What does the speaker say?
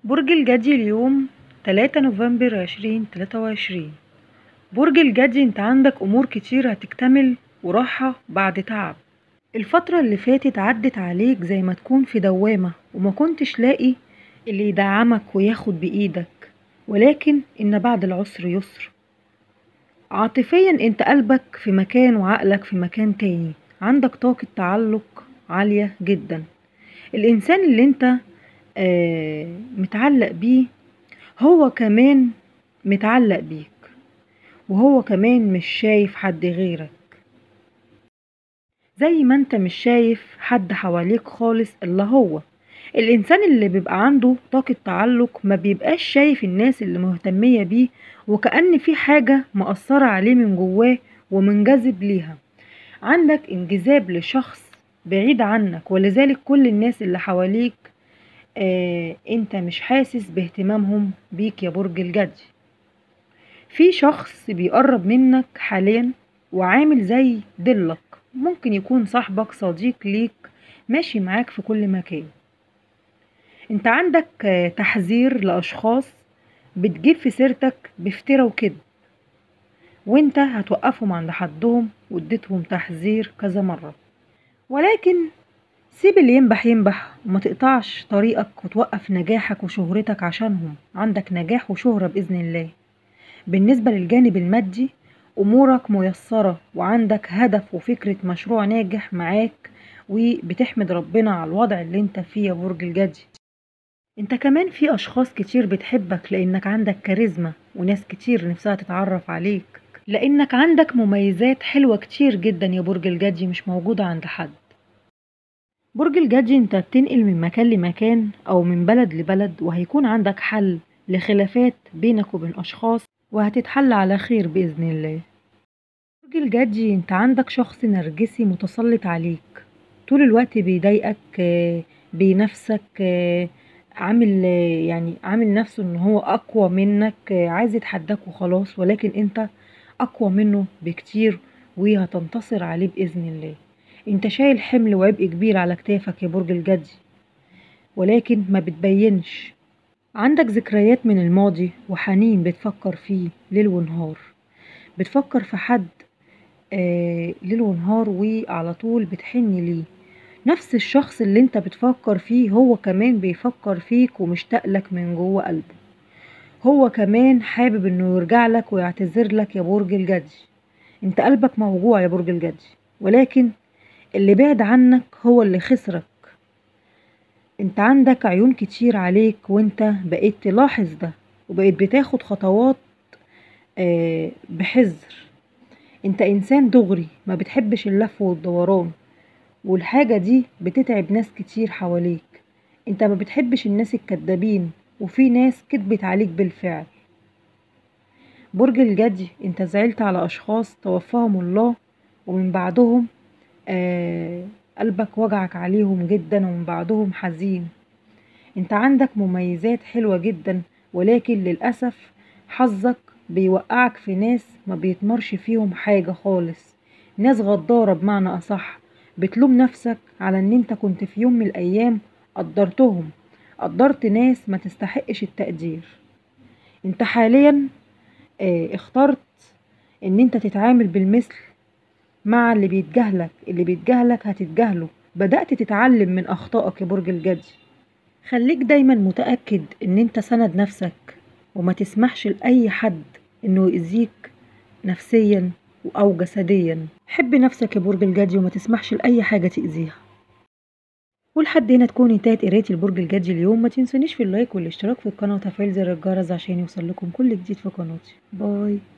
برج الجدي اليوم 3 نوفمبر 2023 برج الجدي انت عندك امور كتير هتكتمل وراحة بعد تعب الفترة اللي فاتت عدت عليك زي ما تكون في دوامة وما كنتش لاقي اللي يدعمك وياخد بإيدك ولكن إن بعد العسر يسر عاطفيا انت قلبك في مكان وعقلك في مكان تاني عندك طاقة تعلق عالية جدا الإنسان اللي انت آه متعلق بيه هو كمان متعلق بيك وهو كمان مش شايف حد غيرك زي ما انت مش شايف حد حواليك خالص الا هو الانسان اللي بيبقى عنده طاقة تعلق ما بيبقاش شايف الناس اللي مهتمية بيه وكأن في حاجة مأثرة عليه من جواه ومنجذب ليها عندك انجذاب لشخص بعيد عنك ولذلك كل الناس اللي حواليك آه انت مش حاسس باهتمامهم بيك يا برج الجدي في شخص بيقرب منك حاليا وعامل زي ضلك ممكن يكون صاحبك صديق ليك ماشي معاك في كل مكان انت عندك آه تحذير لاشخاص بتجيب في سيرتك بافتراء وكذب وانت هتوقفهم عند حدهم واديتهم تحذير كذا مرة ولكن سيب اللي ينبح ينبح وما تقطعش طريقك وتوقف نجاحك وشهرتك عشانهم عندك نجاح وشهرة بإذن الله بالنسبة للجانب المادي أمورك ميسرة وعندك هدف وفكرة مشروع ناجح معاك وبتحمد ربنا على الوضع اللي انت فيه يا برج الجدي انت كمان في أشخاص كتير بتحبك لأنك عندك كاريزما وناس كتير نفسها تتعرف عليك لأنك عندك مميزات حلوة كتير جدا يا برج الجدي مش موجودة عند حد برج الجدي انت بتنقل من مكان لمكان او من بلد لبلد وهيكون عندك حل لخلافات بينك وبين اشخاص وهتتحل على خير بإذن الله برج الجدي انت عندك شخص نرجسي متسلط عليك طول الوقت بيضايقك بينافسك عامل يعني عامل نفسه ان هو اقوى منك عايز يتحداك وخلاص ولكن انت اقوى منه بكتير وهتنتصر عليه باذن الله انت شايل حمل وعبء كبير على كتافك يا برج الجدي ولكن ما بتبينش عندك ذكريات من الماضي وحنين بتفكر فيه ليل ونهار بتفكر في حد آه ليل ونهار وعلى طول بتحن ليه نفس الشخص اللي انت بتفكر فيه هو كمان بيفكر فيك ومشتاق لك من جوه قلبه هو كمان حابب انه يرجع لك ويعتذر لك يا برج الجدي انت قلبك موجوع يا برج الجدي ولكن اللي بعد عنك هو اللي خسرك انت عندك عيون كتير عليك وانت بقيت تلاحظ ده وبقيت بتاخد خطوات آه بحذر انت انسان دغري ما بتحبش اللف والدوران والحاجة دي بتتعب ناس كتير حواليك انت ما بتحبش الناس الكدابين وفي ناس كدبت عليك بالفعل برج الجدي انت زعلت على اشخاص توفاهم الله ومن بعدهم آه قلبك وجعك عليهم جدا ومن بعدهم حزين انت عندك مميزات حلوة جدا ولكن للأسف حظك بيوقعك في ناس ما بيتمرش فيهم حاجة خالص ناس غدارة بمعنى أصح بتلوم نفسك على ان انت كنت في يوم من الأيام قدرتهم قدرت ناس ما تستحقش التقدير انت حاليا اه اخترت ان انت تتعامل بالمثل مع اللي بيتجاهلك اللي بيتجاهلك هتتجاهله بدأت تتعلم من أخطائك يا برج الجدي خليك دايما متأكد ان انت سند نفسك وما تسمحش لأي حد انه يأذيك نفسيا أو جسديا حب نفسك يا برج الجدي وما تسمحش لأي حاجة تأذيها ولحد هنا تكون انتهت قرايتي لبرج الجدي اليوم ما تنسونيش في اللايك والاشتراك في القناة وتفعيل زر الجرس عشان يوصل لكم كل جديد في قناتي باي